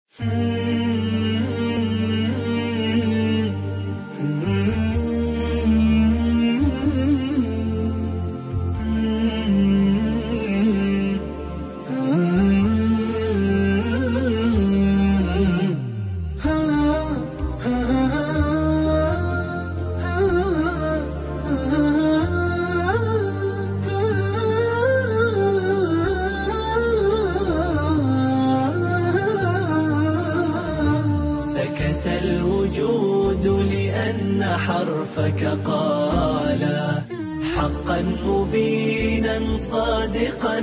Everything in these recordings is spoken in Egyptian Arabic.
سكت الوجود لأن حرفك قال حقا مبينا صادقا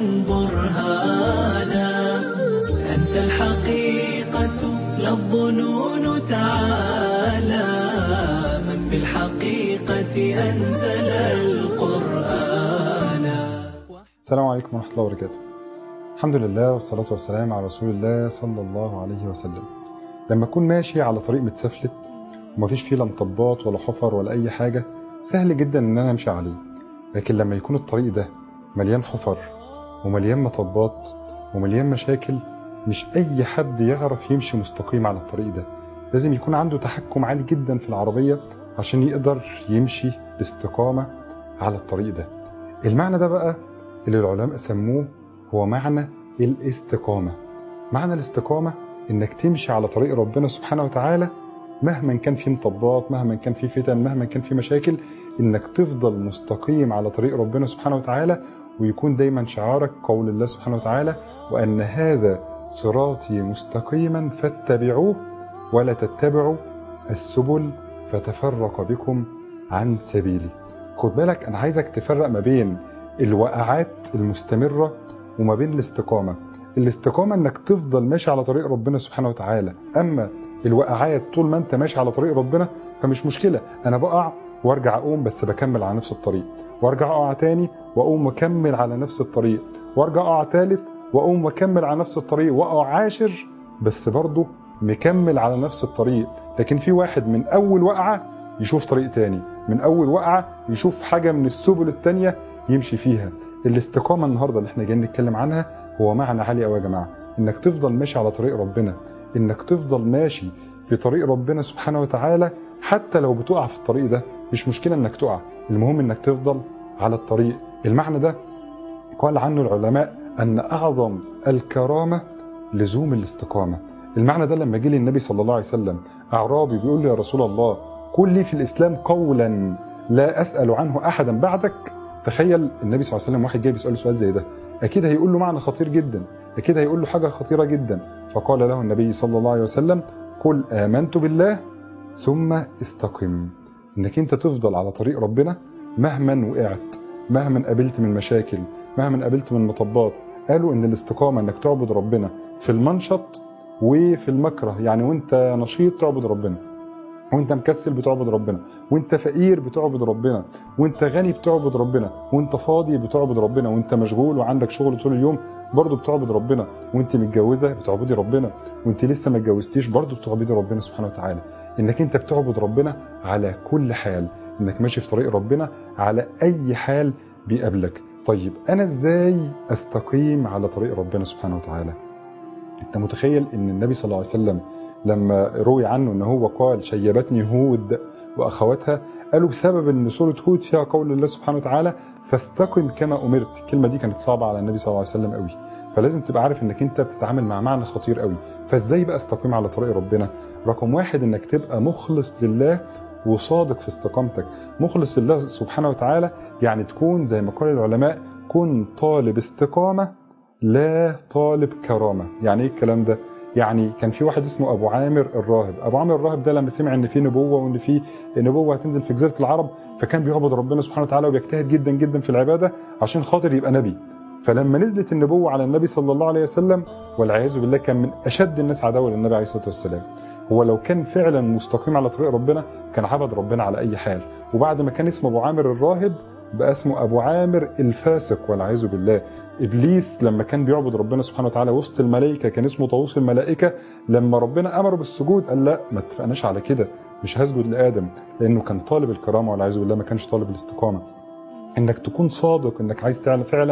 برهانا أنت الحقيقة لا الظنون تعالى من بالحقيقة أنزل القرآن السلام عليكم ورحمة الله وبركاته الحمد لله والصلاة والسلام على رسول الله صلى الله عليه وسلم لما أكون ماشي على طريق متسفلت ومفيش فيه لا مطبات ولا حفر ولا أي حاجة سهل جدا إن أنا أمشي عليه لكن لما يكون الطريق ده مليان حفر ومليان مطبات ومليان مشاكل مش أي حد يعرف يمشي مستقيم على الطريق ده لازم يكون عنده تحكم عالي جدا في العربية عشان يقدر يمشي باستقامة على الطريق ده المعنى ده بقى اللي العلماء سموه هو معنى الاستقامة معنى الاستقامة انك تمشي على طريق ربنا سبحانه وتعالى مهما كان في مطبات مهما كان في فتن مهما كان في مشاكل انك تفضل مستقيم على طريق ربنا سبحانه وتعالى ويكون دايما شعارك قول الله سبحانه وتعالى وان هذا صراطي مستقيما فاتبعوه ولا تتبعوا السبل فتفرق بكم عن سبيلي خد بالك انا عايزك تفرق ما بين الوقعات المستمره وما بين الاستقامه الاستقامه انك تفضل ماشي على طريق ربنا سبحانه وتعالى اما الوقعات طول ما انت ماشي على طريق ربنا فمش مشكله انا بقع وارجع اقوم بس بكمل على نفس الطريق وارجع اقع تاني واقوم مكمل على نفس الطريق وارجع اقع تالت واقوم مكمل على نفس الطريق واقع عاشر بس برضه مكمل على نفس الطريق لكن في واحد من اول وقعه يشوف طريق تاني من اول وقعه يشوف حاجه من السبل التانيه يمشي فيها الاستقامه النهارده اللي احنا جايين نتكلم عنها هو معنى عالي قوي يا جماعه انك تفضل ماشي على طريق ربنا انك تفضل ماشي في طريق ربنا سبحانه وتعالى حتى لو بتقع في الطريق ده مش مشكله انك تقع المهم انك تفضل على الطريق المعنى ده قال عنه العلماء ان اعظم الكرامه لزوم الاستقامه المعنى ده لما جه للنبي صلى الله عليه وسلم اعرابي بيقول له يا رسول الله قل لي في الاسلام قولا لا اسال عنه احدا بعدك تخيل النبي صلى الله عليه وسلم واحد جاي بيساله سؤال زي ده اكيد هيقول له معنى خطير جدا اكيد هيقول له حاجه خطيره جدا فقال له النبي صلى الله عليه وسلم قل امنت بالله ثم استقم انك انت تفضل على طريق ربنا مهما وقعت مهما قابلت من مشاكل مهما قابلت من مطبات قالوا ان الاستقامه انك تعبد ربنا في المنشط وفي المكره يعني وانت نشيط تعبد ربنا وانت مكسل بتعبد ربنا وانت فقير بتعبد ربنا وانت غني بتعبد ربنا وانت فاضي بتعبد ربنا وانت مشغول وعندك شغل طول اليوم برضه بتعبد ربنا وانت متجوزه بتعبدي ربنا وانت لسه ما اتجوزتيش برضه بتعبدي ربنا سبحانه وتعالى انك انت بتعبد ربنا على كل حال انك ماشي في طريق ربنا على اي حال بيقابلك طيب انا ازاي استقيم على طريق ربنا سبحانه وتعالى انت متخيل ان النبي صلى الله عليه وسلم لما روي عنه ان هو قال شيبتني هود واخواتها قالوا بسبب ان سوره هود فيها قول الله سبحانه وتعالى فاستقم كما امرت الكلمه دي كانت صعبه على النبي صلى الله عليه وسلم قوي فلازم تبقى عارف انك انت بتتعامل مع معنى خطير قوي فازاي بقى استقيم على طريق ربنا رقم واحد انك تبقى مخلص لله وصادق في استقامتك مخلص لله سبحانه وتعالى يعني تكون زي ما قال العلماء كن طالب استقامه لا طالب كرامه يعني ايه الكلام ده يعني كان في واحد اسمه ابو عامر الراهب ابو عامر الراهب ده لما سمع ان في نبوه وان في نبوه هتنزل في جزيره العرب فكان بيعبد ربنا سبحانه وتعالى وبيجتهد جدا جدا في العباده عشان خاطر يبقى نبي فلما نزلت النبوه على النبي صلى الله عليه وسلم والعياذ بالله كان من اشد الناس عداوه للنبي عليه الصلاه والسلام هو لو كان فعلا مستقيم على طريق ربنا كان عبد ربنا على اي حال وبعد ما كان اسمه ابو عامر الراهب بقى اسمه ابو عامر الفاسق والعياذ بالله ابليس لما كان بيعبد ربنا سبحانه وتعالى وسط الملائكه كان اسمه طاووس الملائكه لما ربنا امره بالسجود قال لا ما اتفقناش على كده مش هسجد لادم لانه كان طالب الكرامه والعياذ بالله ما كانش طالب الاستقامه انك تكون صادق انك عايز تعمل فعلا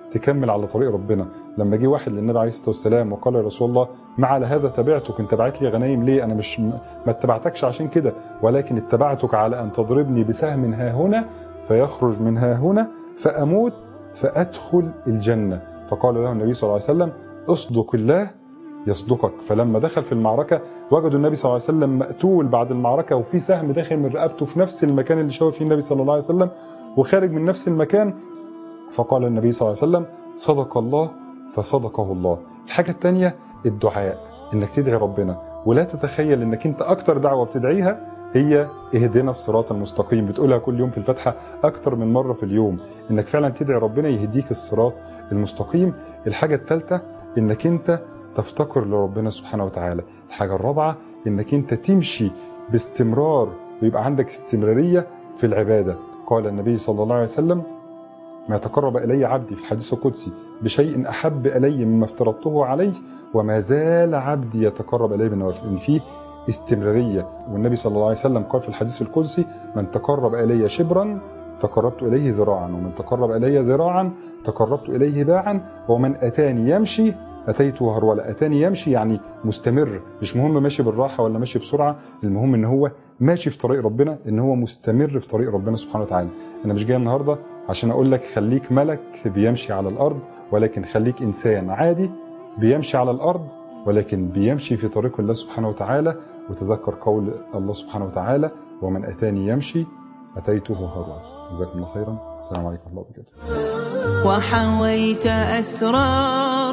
تكمل على طريق ربنا لما جه واحد للنبي عليه الصلاه والسلام وقال يا رسول الله ما على هذا تبعتك انت بعت لي غنايم ليه انا مش ما اتبعتكش عشان كده ولكن اتبعتك على ان تضربني بسهم ها هنا فيخرج من ها هنا فاموت فادخل الجنه فقال له النبي صلى الله عليه وسلم اصدق الله يصدقك فلما دخل في المعركه وجدوا النبي صلى الله عليه وسلم مقتول بعد المعركه وفي سهم داخل من رقبته في نفس المكان اللي شاف فيه النبي صلى الله عليه وسلم وخارج من نفس المكان فقال النبي صلى الله عليه وسلم صدق الله فصدقه الله الحاجة الثانية الدعاء انك تدعي ربنا ولا تتخيل انك انت اكتر دعوة بتدعيها هي اهدنا الصراط المستقيم بتقولها كل يوم في الفاتحة اكتر من مرة في اليوم انك فعلا تدعي ربنا يهديك الصراط المستقيم الحاجة الثالثة انك انت تفتقر لربنا سبحانه وتعالى الحاجة الرابعة انك انت تمشي باستمرار ويبقى عندك استمرارية في العبادة قال النبي صلى الله عليه وسلم ما تقرب إلي عبدي في الحديث القدسي بشيء أحب إلي مما افترضته عليه وما زال عبدي يتقرب إلي بالنوافل إن فيه استمرارية والنبي صلى الله عليه وسلم قال في الحديث القدسي من تقرب إلي شبرا تقربت إليه ذراعا ومن تقرب إلي ذراعا تقربت إليه باعا ومن أتاني يمشي أتيته هرولة أتاني يمشي يعني مستمر مش مهم ماشي بالراحة ولا ماشي بسرعة المهم إن هو ماشي في طريق ربنا إن هو مستمر في طريق ربنا سبحانه وتعالى أنا مش جاي النهاردة عشان أقول لك خليك ملك بيمشي على الأرض ولكن خليك إنسان عادي بيمشي على الأرض ولكن بيمشي في طريق الله سبحانه وتعالى وتذكر قول الله سبحانه وتعالى ومن أتاني يمشي أتيته هرولة جزاكم الله خيرا السلام عليكم ورحمة الله وبركاته وحويت أسرار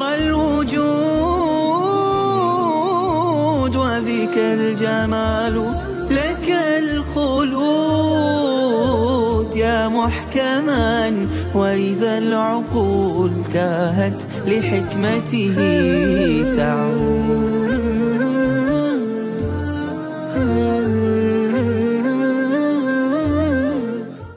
الوجود وبك الجمال لك الخلود يا محكما وإذا العقول تاهت لحكمته تعود